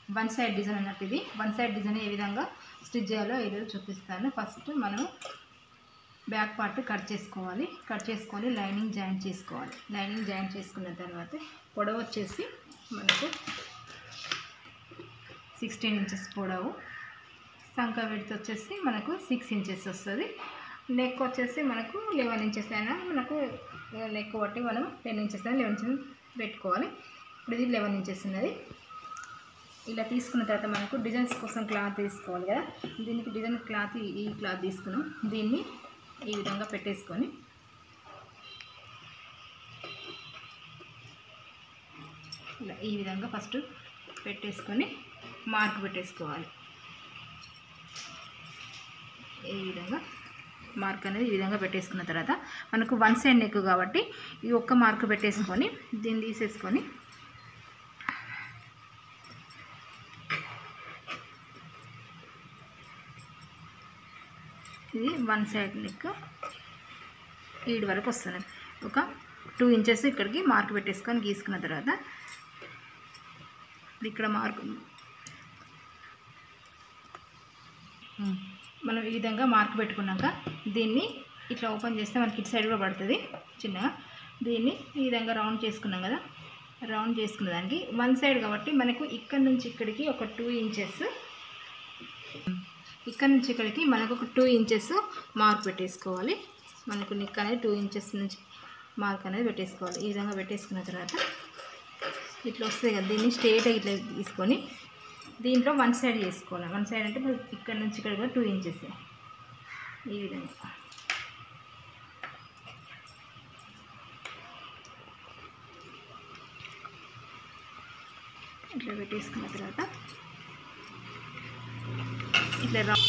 One side design అన్నట్టు ఇది one side design ఏ విధంగా స్టిచ్ చేయాలో ఈరోజు చూపిస్తాను ఫస్ట్ మనం బ్యాక్ పార్ట్ కట్ చేసుకోవాలి కట్ చేసుకొని లైనింగ్ జాయింట్ చేసుకోవాలి లైనింగ్ జాయింట్ చేసుకున్న తర్వాత పొడవు వచ్చేసి మనకు సిక్స్టీన్ ఇంచెస్ పొడవు సంక విడత వచ్చేసి మనకు సిక్స్ ఇంచెస్ వస్తుంది నెక్ వచ్చేసి మనకు లెవెన్ ఇంచెస్ అయినా మనకు నెక్ బట్టి మనం టెన్ ఇంచెస్ అయినా లెవెన్ ఇంచెస్ పెట్టుకోవాలి ఇప్పుడు ఇది లెవెన్ ఇంచెస్ ఉన్నది ఇలా తీసుకున్న తర్వాత మనకు డిజైన్స్ కోసం క్లాత్ తీసుకోవాలి కదా దీనికి డిజైన్ క్లాత్ ఈ- ఈ క్లాత్ తీసుకున్నాం దీన్ని ఈ విధంగా పెట్టేసుకొని ఇలా ఈ విధంగా ఫస్ట్ పెట్టేసుకొని మార్క్ పెట్టేసుకోవాలి ఈ విధంగా మార్క్ అనేది ఈ విధంగా పెట్టేసుకున్న తర్వాత మనకు వన్ సైడ్ నెక్ కాబట్టి ఈ ఒక్క మార్క్ పెట్టేసుకొని దీన్ని తీసేసుకొని ఇది వన్ సైడ్ నెక్ ఈడు వరకు వస్తుంది ఒక టూ ఇంచెస్ ఇక్కడికి మార్క్ పెట్టేసుకొని గీసుకున్న తర్వాత ఇప్పుడు ఇక్కడ మార్క్ మనం ఈ విధంగా మార్క్ పెట్టుకున్నాక దీన్ని ఇట్లా ఓపెన్ చేస్తే మనకి ఇటు సైడ్ కూడా పడుతుంది చిన్నగా దీన్ని ఈ విధంగా రౌండ్ చేసుకున్నాం కదా రౌండ్ చేసుకున్న దానికి వన్ సైడ్ కాబట్టి మనకు ఇక్కడ నుంచి ఇక్కడికి ఒక టూ ఇంచెస్ ఇక్కడ నుంచి ఇక్కడికి మనకు ఒక టూ ఇంచెస్ మార్క్ పెట్టేసుకోవాలి మనకు నెక్ అనేది టూ ఇంచెస్ నుంచి మార్క్ అనేది పెట్టేసుకోవాలి ఈ విధంగా పెట్టేసుకున్న తర్వాత ఇట్లా వస్తుంది కదా దీన్ని స్ట్రేట్గా ఇట్లా తీసుకొని దీంట్లో వన్ సైడ్ చేసుకోవాలి వన్ సైడ్ అంటే మనకి ఇక్కడ నుంచి ఇక్కడ కూడా టూ ఇంచెస్ ఈ విధంగా ఇట్లా పెట్టేసుకున్న తర్వాత ఇట్లా రా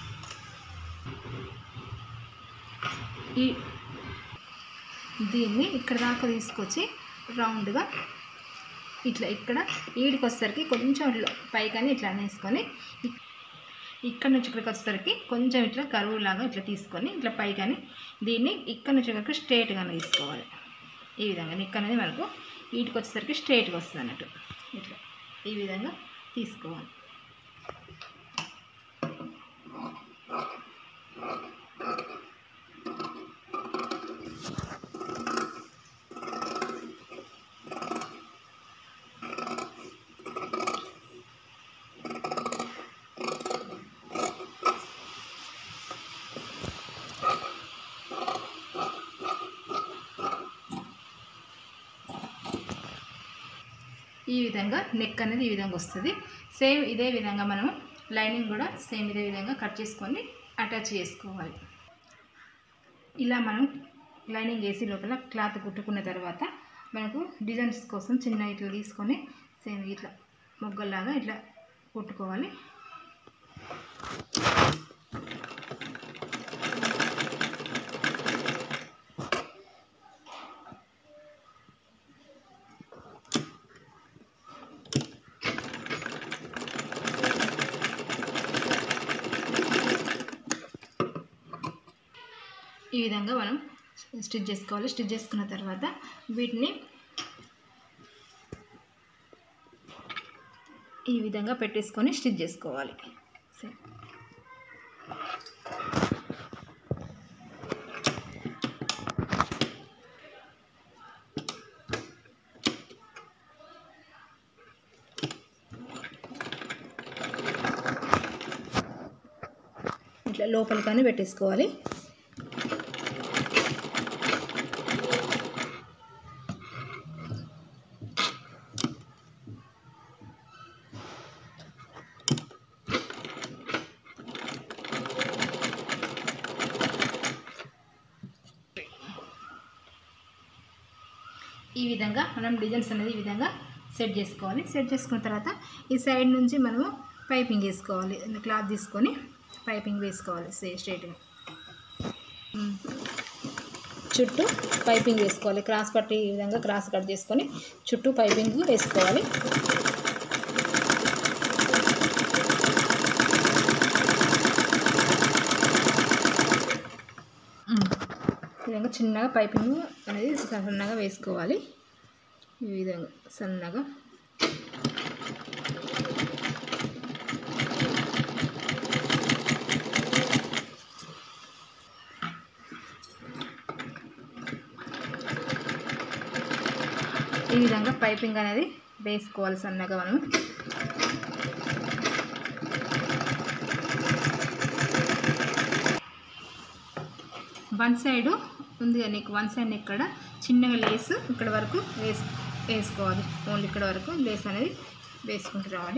ఈ దీన్ని ఇక్కడ దాకా తీసుకొచ్చి రౌండ్గా ఇట్లా ఇక్కడ ఈడికి వచ్చేసరికి కొంచెం ఇట్లా పైకని ఇట్లా అనేసుకొని ఇక్- ఇక్కడ నుంచి ఇక్కడికి వచ్చేసరికి కొంచెం ఇట్లా కరువు లాగా ఇట్లా తీసుకొని ఇట్లా పైకని దీన్ని ఇక్కడ నుంచి ఇక్కడికి స్ట్రేట్గా తీసుకోవాలి ఈ విధంగా నిక్ అనేది మనకు వీటికి వచ్చేసరికి స్ట్రేట్గా వస్తుంది అన్నట్టు ఇట్లా ఈ విధంగా తీసుకోవాలి ఈ విధంగా నెక్ అనేది ఈ విధంగా వస్తుంది సేమ్ ఇదే విధంగా మనం లైనింగ్ కూడా సేమ్ ఇదే విధంగా కట్ చేసుకొని అటాచ్ చేసుకోవాలి ఇలా మనం లైనింగ్ వేసి లోపల క్లాత్ కుట్టుకున్న తర్వాత మనకు డిజైన్స్ కోసం చిన్న ఇట్లా తీసుకొని సేమ్ ఇట్లా మొగ్గల్లాగా ఇట్లా కుట్టుకోవాలి ఈ విధంగా మనం స్టిచ్ చేసుకోవాలి స్టిచ్ చేసుకున్న తర్వాత వీటిని ఈ విధంగా పెట్టేసుకొని స్టిచ్ చేసుకోవాలి సరే. ఇట్లా లోపలికని పెట్టేసుకోవాలి ఈ విధంగా మనం డిజైన్స్ అనేది ఈ విధంగా సెట్ చేసుకోవాలి సెట్ చేసుకున్న తర్వాత ఈ సైడ్ నుంచి మనము పైపింగ్ వేసుకోవాలి క్లాత్ తీసుకొని పైపింగ్ వేసుకోవాలి సే స్ట్రైట్గా చుట్టూ పైపింగ్ వేసుకోవాలి క్రాస్ పట్టి ఈ విధంగా క్రాస్ కట్ చేసుకొని చుట్టూ పైపింగ్ వేసుకోవాలి ఉమ్. ఈ విధంగా చిన్నగా పైపింగ్ అనేది సన్నగా వేసుకోవాలి ఈ విధంగా సన్నగా ఈ విధంగా పైపింగ్ అనేది వేసుకోవాలి సన్నగా మనం వన్ సైడ్ ఉంది కానీ వన్ సైడ్ ఇక్కడ చిన్నగా లేస్ ఇక్కడ వరకు వేసు వేసుకోవాలి ఓన్లీ ఇక్కడ వరకు లేస్ అనేది వేసుకుంటూ రావాలి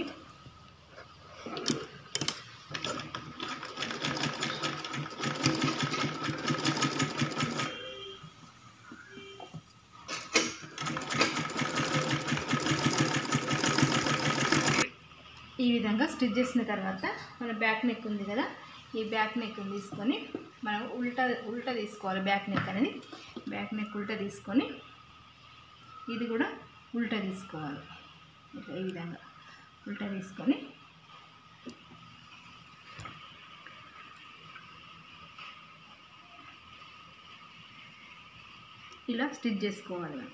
ఈ విధంగా స్టిచ్ చేసిన తర్వాత మన బ్యాక్ నెక్ ఉంది కదా ఈ బ్యాక్ నెక్ తీసుకొని మనం ఉల్టా ఉల్టా తీసుకోవాలి బ్యాక్ నెక్ అనేది బ్యాక్ నెక్ ఉల్టా తీసుకొని ఇది కూడా ఉల్టా తీసుకోవాలి ఇట్లా ఈ విధంగా ఉల్టా తీసుకొని ఇలా స్టిచ్ చేసుకోవాలి మనం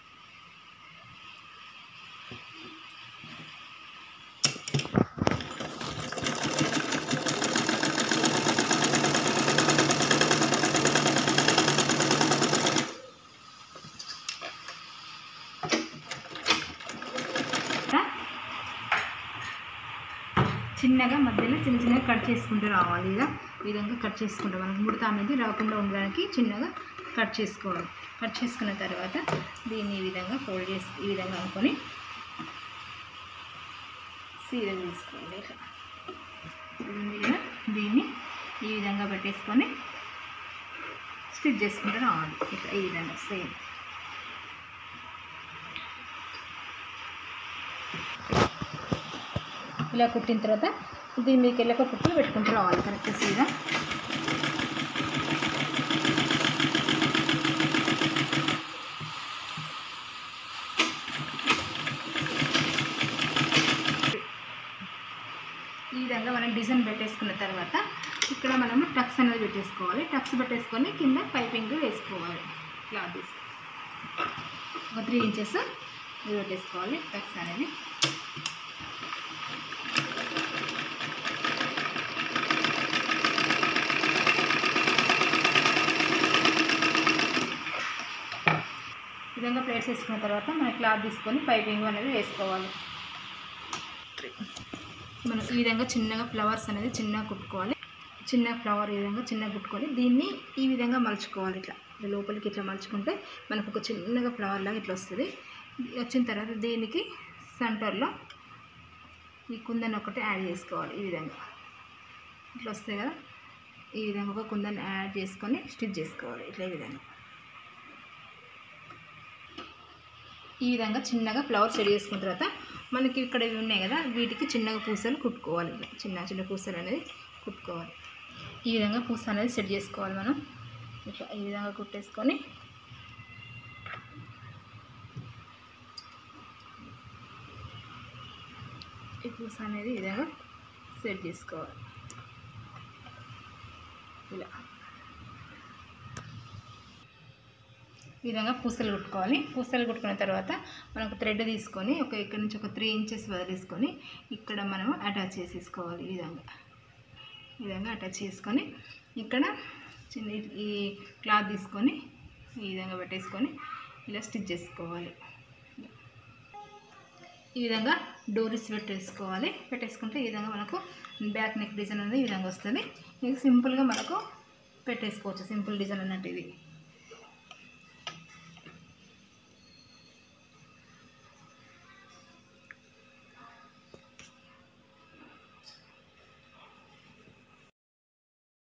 చిన్నగా మధ్యలో చిన్న చిన్నగా కట్ చేసుకుంటూ రావాలి ఇలా ఈ విధంగా కట్ చేసుకుంటాం మనకి ముడత అనేది రాకుండా ఉండడానికి చిన్నగా కట్ చేసుకోవాలి కట్ చేసుకున్న తర్వాత దీన్ని ఈ విధంగా ఫోల్డ్ చేసి ఈ విధంగా అనుకొని సీర తీసుకోవాలి ఇట్లా ఇది ఉంది కదా దీన్ని ఈ విధంగా పెట్టేసుకొని స్టిచ్ చేసుకుంటూ రావాలి ఇట్లా ఈ విధంగా సేమ్ ఇలా కుట్టిన తర్వాత దీని మీకు వెళ్ళక కుట్లు పెట్టుకుంటూ రావాలి కరెక్ట్ సీదా ఈ విధంగా మనం డిజైన్ పెట్టేసుకున్న తర్వాత ఇక్కడ మనము టక్స్ అనేది పెట్టేసుకోవాలి టక్స్ పెట్టేసుకొని కింద పైపింగ్ వేసుకోవాలి క్లాత్ తీసి ఒక త్రీ ఇంచెస్ ఇది పెట్టేసుకోవాలి టక్స్ అనేది ఈ విధంగా ప్లేట్స్ వేసుకున్న తర్వాత మన క్లాత్ తీసుకొని పైపింగ్ అనేది వేసుకోవాలి మనం ఈ విధంగా చిన్నగా ఫ్లవర్స్ అనేది చిన్నగా కుట్టుకోవాలి చిన్న ఫ్లవర్ ఈ విధంగా చిన్నగా కుట్టుకొని దీన్ని ఈ విధంగా మలుచుకోవాలి ఇట్లా ఇట్లా లోపలికి ఇట్లా మలుచుకుంటే మనకు ఒక చిన్నగా ఫ్లవర్ లాగా ఇట్లా వస్తుంది వచ్చిన తర్వాత దీనికి సెంటర్లో ఈ కుందన్ ఒకటి యాడ్ చేసుకోవాలి ఈ విధంగా ఇట్లా వస్తాయి కదా ఈ విధంగా ఒక కుందన్ యాడ్ చేసుకొని స్టిచ్ చేసుకోవాలి ఇట్లా ఈ విధంగా ఈ విధంగా చిన్నగా ఫ్లవర్స్ రెడీ చేసుకున్న తర్వాత మనకి ఇక్కడ ఇవి ఉన్నాయి కదా వీటికి చిన్నగా పూసలు కుట్టుకోవాలి ఇలా చిన్న చిన్న పూసలు అనేది కుట్టుకోవాలి ఈ విధంగా పూస అనేది సెట్ చేసుకోవాలి మనం ఇట్లా ఈ విధంగా కుట్టేసుకొని ఈ పూస అనేది ఈ విధంగా సెట్ చేసుకోవాలి ఇలా ఈ విధంగా పూసలు కుట్టుకోవాలి పూసలు కుట్టుకున్న తర్వాత మనకు థ్రెడ్ తీసుకొని ఒక ఇక్కడ నుంచి ఒక త్రీ ఇంచెస్ వదిలేసుకొని ఇక్కడ మనం అటాచ్ చేసేసుకోవాలి ఈ విధంగా ఈ విధంగా అటాచ్ చేసుకొని ఇక్కడ చిన్న ఈ క్లాత్ తీసుకొని ఈ విధంగా పెట్టేసుకొని ఇలా స్టిచ్ చేసుకోవాలి ఈ విధంగా డోరీస్ పెట్టేసుకోవాలి పెట్టేసుకుంటే ఈ విధంగా మనకు బ్యాక్ నెక్ డిజైన్ అనేది ఈ విధంగా వస్తుంది ఇది సింపుల్గా మనకు పెట్టేసుకోవచ్చు సింపుల్ డిజైన్ అన్నట్టు ఇది